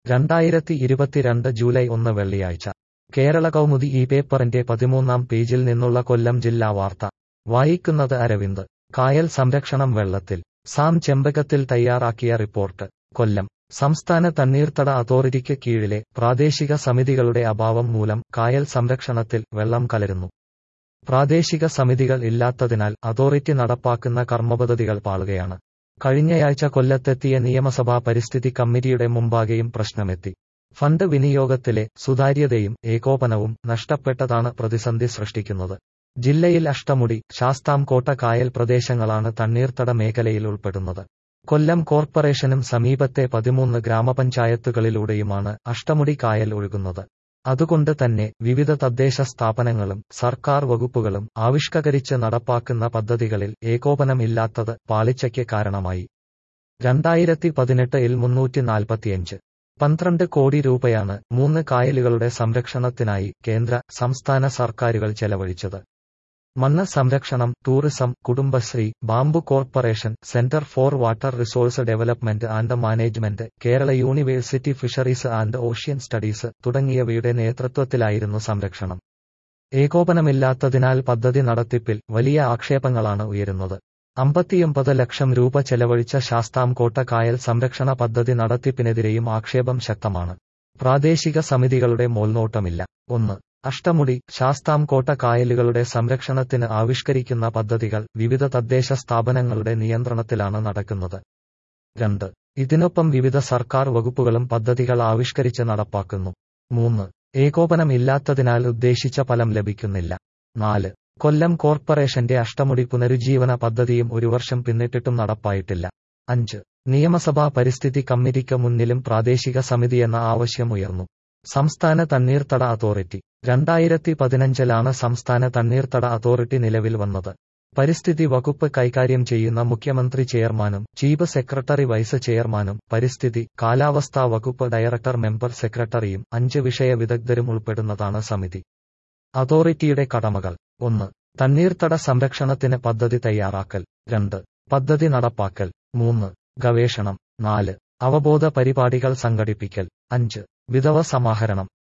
രണ്ടായിരത്തി ഇരുപത്തിരണ്ട് ജൂലൈ ഒന്ന് വെള്ളിയാഴ്ച കേരള കൗമുദി ഈ പേപ്പറിന്റെ പതിമൂന്നാം പേജിൽ നിന്നുള്ള കൊല്ലം ജില്ലാ വാർത്ത വായിക്കുന്നത് അരവിന്ദ് കായൽ സംരക്ഷണം വെള്ളത്തിൽ സാം ചെമ്പകത്തിൽ തയ്യാറാക്കിയ റിപ്പോർട്ട് കൊല്ലം സംസ്ഥാന തണ്ണീർത്തട അതോറിറ്റിക്ക് കീഴിലെ പ്രാദേശിക സമിതികളുടെ അഭാവം മൂലം കായൽ സംരക്ഷണത്തിൽ വെള്ളം കലരുന്നു പ്രാദേശിക സമിതികൾ ഇല്ലാത്തതിനാൽ അതോറിറ്റി നടപ്പാക്കുന്ന കർമ്മപദ്ധതികൾ പാളുകയാണ് കഴിഞ്ഞയാഴ്ച കൊല്ലത്തെത്തിയ നിയമസഭാ പരിസ്ഥിതി കമ്മിറ്റിയുടെ മുമ്പാകെയും പ്രശ്നമെത്തി ഫണ്ട് വിനിയോഗത്തിലെ സുതാര്യതയും ഏകോപനവും നഷ്ടപ്പെട്ടതാണ് പ്രതിസന്ധി സൃഷ്ടിക്കുന്നത് ജില്ലയിൽ അഷ്ടമുടി ശാസ്താംകോട്ട കായൽ പ്രദേശങ്ങളാണ് തണ്ണീർത്തട മേഖലയിൽ ഉൾപ്പെടുന്നത് കൊല്ലം കോർപ്പറേഷനും സമീപത്തെ പതിമൂന്ന് ഗ്രാമപഞ്ചായത്തുകളിലൂടെയുമാണ് അഷ്ടമുടി കായൽ ഒഴുകുന്നത് അതുകൊണ്ട് തന്നെ വിവിധ തദ്ദേശ സ്ഥാപനങ്ങളും സർക്കാർ വകുപ്പുകളും ആവിഷ്കരിച്ച് നടപ്പാക്കുന്ന പദ്ധതികളിൽ ഏകോപനം ഇല്ലാത്തത് പാളിച്ചയ്ക്ക് കാരണമായി രണ്ടായിരത്തി പതിനെട്ടിൽ മുന്നൂറ്റി നാൽപ്പത്തിയഞ്ച് പന്ത്രണ്ട് കോടി രൂപയാണ് മൂന്ന് കായലുകളുടെ സംരക്ഷണത്തിനായി കേന്ദ്ര സംസ്ഥാന സർക്കാരുകൾ ചെലവഴിച്ചത് മണ്ണ് സംരക്ഷണം tourism Kudumbashree bamboo corporation centre for water resource development and management Kerala university fisheries and ocean studies തുടങ്ങിയവയുടെ നേതൃത്വത്തിലായിരുന്നു സംരക്ഷണം ഏകോപനമില്ലാത്തതിനാൽ പദ്ധതി നടത്തിപ്പിൽ വലിയ ആക്ഷേപങ്ങളാണ് ഉയരുന്നത് അമ്പത്തിയൊമ്പത് ലക്ഷം രൂപ ചെലവഴിച്ച ശാസ്താംകോട്ട കായൽ സംരക്ഷണ പദ്ധതി നടത്തിപ്പിനെതിരെയും ആക്ഷേപം ശക്തമാണ് പ്രാദേശിക സമിതികളുടെ മോൽനോട്ടമില്ല ഒന്ന് അഷ്ടമുടി ശാസ്താംകോട്ട കായലുകളുടെ സംരക്ഷണത്തിന് ആവിഷ്കരിക്കുന്ന പദ്ധതികൾ വിവിധ തദ്ദേശ സ്ഥാപനങ്ങളുടെ നിയന്ത്രണത്തിലാണ് നടക്കുന്നത് രണ്ട് ഇതിനൊപ്പം വിവിധ സർക്കാർ വകുപ്പുകളും പദ്ധതികൾ ആവിഷ്കരിച്ച് നടപ്പാക്കുന്നു മൂന്ന് ഏകോപനം ഇല്ലാത്തതിനാൽ ഉദ്ദേശിച്ച ഫലം ലഭിക്കുന്നില്ല നാല് കൊല്ലം കോർപ്പറേഷന്റെ അഷ്ടമുടി പുനരുജ്ജീവന പദ്ധതിയും ഒരു വർഷം പിന്നിട്ടിട്ടും നടപ്പായിട്ടില്ല അഞ്ച് നിയമസഭാ പരിസ്ഥിതി കമ്മിറ്റിക്ക് മുന്നിലും പ്രാദേശിക സമിതിയെന്ന ആവശ്യം ഉയർന്നു സംസ്ഥാന തണ്ണീർത്തട അതോറിറ്റി രണ്ടായിരത്തി പതിനഞ്ചിലാണ് സംസ്ഥാന തണ്ണീർത്തട അതോറിറ്റി നിലവിൽ വന്നത് പരിസ്ഥിതി വകുപ്പ് കൈകാര്യം ചെയ്യുന്ന മുഖ്യമന്ത്രി ചെയർമാനും ചീഫ് സെക്രട്ടറി വൈസ് ചെയർമാനും പരിസ്ഥിതി കാലാവസ്ഥാ വകുപ്പ് ഡയറക്ടർ മെമ്പർ സെക്രട്ടറിയും അഞ്ച് വിഷയ വിദഗ്ധരും ഉൾപ്പെടുന്നതാണ് സമിതി അതോറിറ്റിയുടെ കടമകൾ ഒന്ന് തണ്ണീർത്തട സംരക്ഷണത്തിന് പദ്ധതി തയ്യാറാക്കൽ രണ്ട് പദ്ധതി നടപ്പാക്കൽ മൂന്ന് ഗവേഷണം നാല് അവബോധ പരിപാടികൾ സംഘടിപ്പിക്കൽ അഞ്ച് വിധവ സമാഹരണം